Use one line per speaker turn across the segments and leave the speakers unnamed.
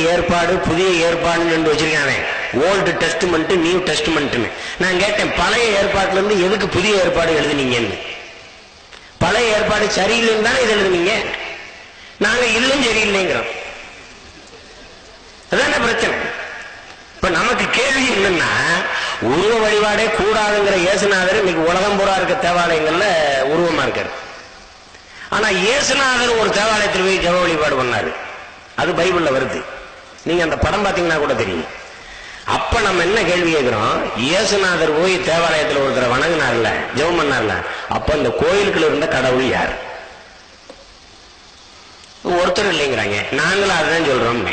ஏற்பாடு புதிய ஏற்பாடுன்னு ரெண்டு வச்சிருக்கானே ஓல்டு டெஸ்ட்மெண்ட் நியூ டெஸ்ட்மெண்ட்னு நான் கேட்டேன் பழைய ஏற்பாட்டுல இருந்து எதுக்கு புதிய ஏற்பாடு எழுதுனீங்கன்னு பழைய ஏற்பாடு சரியில்லைன்னு தானே இது எழுதுனீங்க நாங்க இல்லைன்னு சரியில்லைங்கிறோம் அதான பிரச்சனை இப்ப நமக்கு கேள்வி என்னன்னா உருவ வழிபாடே கூடாதுங்கிற இயேசுநாதர் இன்னைக்கு உலகம் பூரா இருக்க தேவாலயங்கள்ல உருவமா இருக்காரு ஆனா இயேசுநாதர் ஒரு தேவாலயத்தில் போய் ஜெப வழிபாடு பண்ணாரு அது பைபிள்ல வருது நீங்க அந்த படம் பாத்தீங்கன்னா கூட தெரியும் அப்ப நம்ம என்ன கேள்வி கேட்கிறோம் இயேசுநாதர் போய் தேவாலயத்தில் ஒருத்தரை வணங்கினார்ல ஜெபம் பண்ணார்ல அப்ப இந்த கோயிலுக்குள்ள இருந்த கடவுள் யார் ஒருத்தர் இல்லைங்கிறாங்க நாங்களும் அதுதான் சொல்றோம்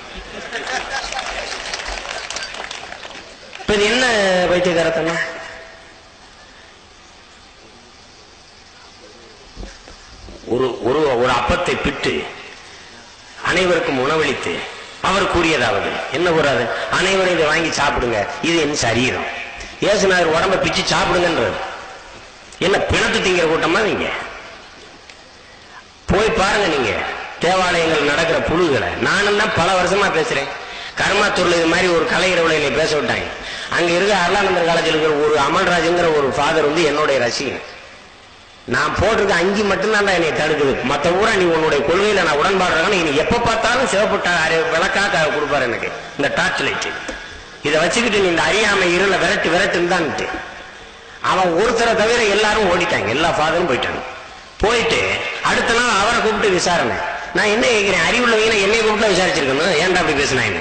இப்ப இது என்ன பைத்தியகாரத்தனம் ஒரு ஒரு ஒரு அப்பத்தை பிட்டு அனைவருக்கும் உணவளித்து அவர் கூறியதாவது என்ன கூறாது அனைவரும் இதை வாங்கி சாப்பிடுங்க இது என் சரீரம் ஏசுநாதர் உடம்ப பிச்சு சாப்பிடுங்கன்றது என்ன பிணத்து திங்கிற கூட்டமா நீங்க போய் பாருங்க நீங்க தேவாலயங்கள் நடக்கிற புழுகளை நானும் தான் பல வருஷமா பேசுறேன் கர்மாத்தூர்ல இது மாதிரி ஒரு கலை இரவுல என்னை பேச விட்டாங்க அங்க இருக்க அருளானந்தர் காலேஜில் இருக்கிற ஒரு அமல்ராஜுங்கிற ஒரு ஃபாதர் வந்து என்னுடைய ரசிகன் நான் போட்டிருக்க அஞ்சு மட்டும்தான் என்னை தடுக்குது மத்த ஊரா நீ உன்னுடைய கொள்கையில நான் உடன்பாடுறேன் நீ எப்ப பார்த்தாலும் சிவப்பு விளக்காக கொடுப்பாரு எனக்கு இந்த டார்ச் லைட் இதை வச்சுக்கிட்டு நீ இந்த அறியாமை இருள விரட்டு விரட்டுன்னு தான் அவன் ஒருத்தரை தவிர எல்லாரும் ஓடிட்டாங்க எல்லா ஃபாதரும் போயிட்டாங்க போயிட்டு அடுத்த நாள் அவரை கூப்பிட்டு விசாரணை நான் என்ன கேட்கிறேன் அறிவுள்ளவங்க என்னை கூப்பிட்டு விசாரிச்சிருக்கணும் ஏன்டா அப்படி பேசினாங்க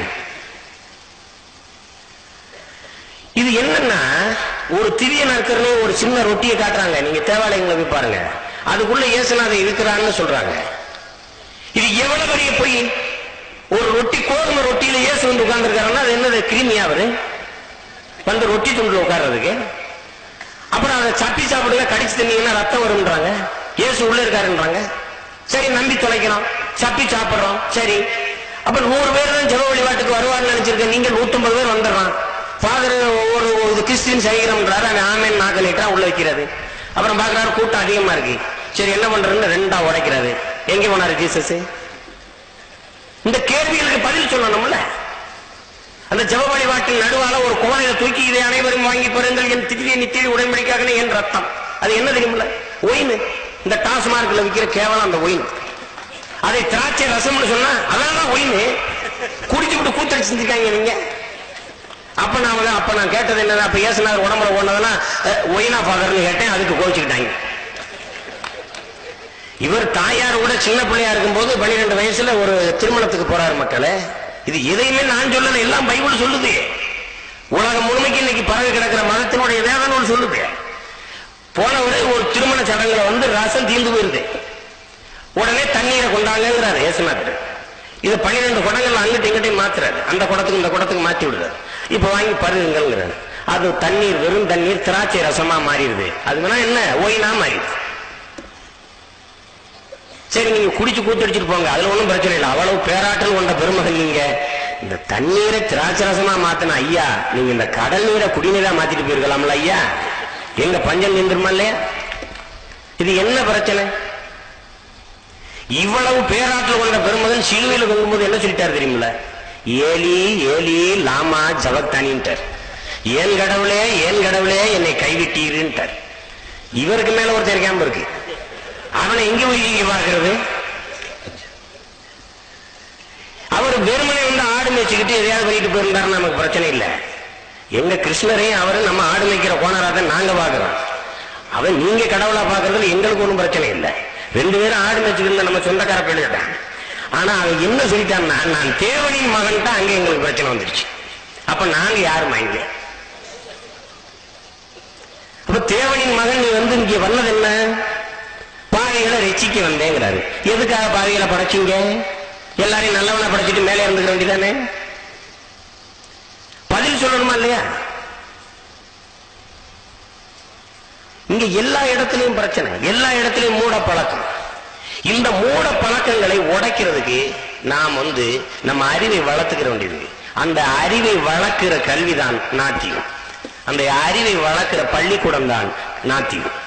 இது என்னன்னா ஒரு திரிய நற்கர்னு ஒரு சின்ன ரொட்டியை காட்டுறாங்க நீங்க தேவாலயங்களை போய் பாருங்க அதுக்குள்ள இயேசுநாதர் இருக்கிறான்னு சொல்றாங்க இது எவ்வளவு பெரிய பொய் ஒரு ரொட்டி கோதுமை ரொட்டியில இயேசு வந்து உட்கார்ந்துருக்காருன்னா அது என்னது கிருமி அவரு வந்து ரொட்டி துண்டுல உட்கார்றதுக்கு அப்புறம் அதை சப்பி சாப்பிடுங்க கடிச்சு தின்னீங்கன்னா ரத்தம் வரும்ன்றாங்க இயேசு உள்ள இருக்காருன்றாங்க சரி நம்பி தொலைக்கிறோம் சப்பி சாப்பிடுறோம் சரி அப்ப நூறு பேர் தான் ஜெப வழிபாட்டுக்கு வருவார்னு நினைச்சிருக்கேன் நீங்க நூத்தம்பது பேர் வந்துடுறான் ஃபாதர் ஒரு ஒரு கிறிஸ்டின் சைக்கிறோம்ன்றாரு அவன் ஆமேன் நாக்க நீட்டா உள்ள வைக்கிறது அப்புறம் பாக்குறாரு கூட்டம் அதிகமா இருக்கு சரி என்ன பண்றதுன்னு ரெண்டா உடைக்கிறாரு எங்க போனாரு ஜீசஸ் இந்த கேள்விகளுக்கு பதில் சொல்லணும்ல அந்த ஜெப வழிபாட்டின் நடுவால ஒரு கோணையில தூக்கி இதை அனைவரும் வாங்கி பெறுங்கள் என் திவ்ய நித்திய உடன்படிக்காக என் ரத்தம் அது என்ன தெரியுமில்ல ஒயின் இந்த டாஸ்மார்க்ல விற்கிற கேவலம் அந்த ஒயின் அதை திராட்சை ரசம்னு சொன்னா அதான் ஒயின் குடிச்சு விட்டு கூத்தடிச்சு செஞ்சிருக்காங்க நீங்க அப்ப நான் வந்து அப்ப நான் கேட்டது என்னது அப்ப ஏசுனார் உடம்புல ஓடுனதுன்னா ஒயினா ஃபாதர்னு கேட்டேன் அதுக்கு கோவிச்சுக்கிட்டாங்க இவர் தாயார் கூட சின்ன பிள்ளையா இருக்கும்போது பன்னிரெண்டு வயசுல ஒரு திருமணத்துக்கு போறாரு மக்களே இது எதையுமே நான் சொல்லல எல்லாம் பைபிள் சொல்லுது உலகம் முழுமைக்கு இன்னைக்கு பரவி கிடக்கிற மதத்தினுடைய வேத நூல் சொல்லுது போனவரு ஒரு திருமண சடங்குல வந்து ரசம் தீர்ந்து போயிருது உடனே தண்ணீரை கொண்டாங்கிறாரு ஏசுநாதர் இது பன்னிரெண்டு குடங்கள் அங்கிட்டு இங்கிட்டையும் மாத்துறாரு அந்த குடத்துக்கு இந்த குடத்துக்கு மாத்தி விடுறாரு இப்ப வாங்கி பருகுங்கிறாரு அது தண்ணீர் வெறும் தண்ணீர் திராட்சை ரசமா மாறிடுது அது வேணா என்ன ஒயினா மாறிடுது சரி நீங்க குடிச்சு கூத்தடிச்சிட்டு போங்க அதுல ஒண்ணும் பிரச்சனை இல்லை அவ்வளவு பேராற்றல் கொண்ட பெருமகன் நீங்க இந்த தண்ணீரை திராட்சை ரசமா மாத்தின ஐயா நீங்க இந்த கடல் நீரை குடிநீரா மாத்திட்டு போயிருக்கலாம்ல ஐயா எங்க பஞ்சம் நின்றுமா இல்லையா இது என்ன பிரச்சனை இவ்வளவு பேராற்றல் கொண்ட பெருமகன் சிலுவையில் தொங்கும்போது என்ன சொல்லிட்டார் தெரியுமில்ல ஏலி ஏலி லாமா ஜபக்தானின்ட்டார் ஏன் கடவுளே ஏன் கடவுளே என்னை கைவிட்டீருன்ட்டார் இவருக்கு மேல ஒருத்தர் கேம்பு இருக்கு அவனை எங்க போய் இங்க பாக்குறது அவர் வெறுமனை வந்து ஆடு மேய்ச்சிக்கிட்டு எதையாவது பண்ணிட்டு போயிருந்தாரு நமக்கு பிரச்சனை இல்லை எங்க கிருஷ்ணரையும் அவரு நம்ம ஆடு மேய்க்கிற கோணராக நாங்க பாக்குறோம் அவன் நீங்க கடவுளா பாக்குறதுல எங்களுக்கு ஒன்றும் பிரச்சனை இல்லை ரெண்டு பேரும் ஆடு மேய்ச்சிக்கிட்டு நம்ம சொந்தக்கார போயிட்டான் ஆனா அவன் என்ன சொல்லிட்டான்னா நான் தேவனின் மகன் தான் அங்க எங்களுக்கு பிரச்சனை வந்துருச்சு அப்ப நாங்க யாருமா இங்க அப்ப தேவனின் மகன் நீ வந்து இங்க வந்தது என்ன பாவிகளை ரசிக்க வந்தேங்கிறாரு எதுக்காக பாவிகளை படைச்சீங்க எல்லாரையும் நல்லவனா படைச்சிட்டு மேலே இருந்துக்க வேண்டியதானே பதில் சொல்லணுமா இல்லையா இங்க எல்லா இடத்துலயும் பிரச்சனை எல்லா இடத்துலயும் மூட பழக்கம் இந்த மூட பழக்கங்களை உடைக்கிறதுக்கு நாம் வந்து நம்ம அறிவை வளர்த்துக்கிற வேண்டியது அந்த அறிவை வளர்க்கிற கல்விதான் நாத்தியம் அந்த அறிவை வளர்க்கிற பள்ளிக்கூடம் தான் நாத்தியம்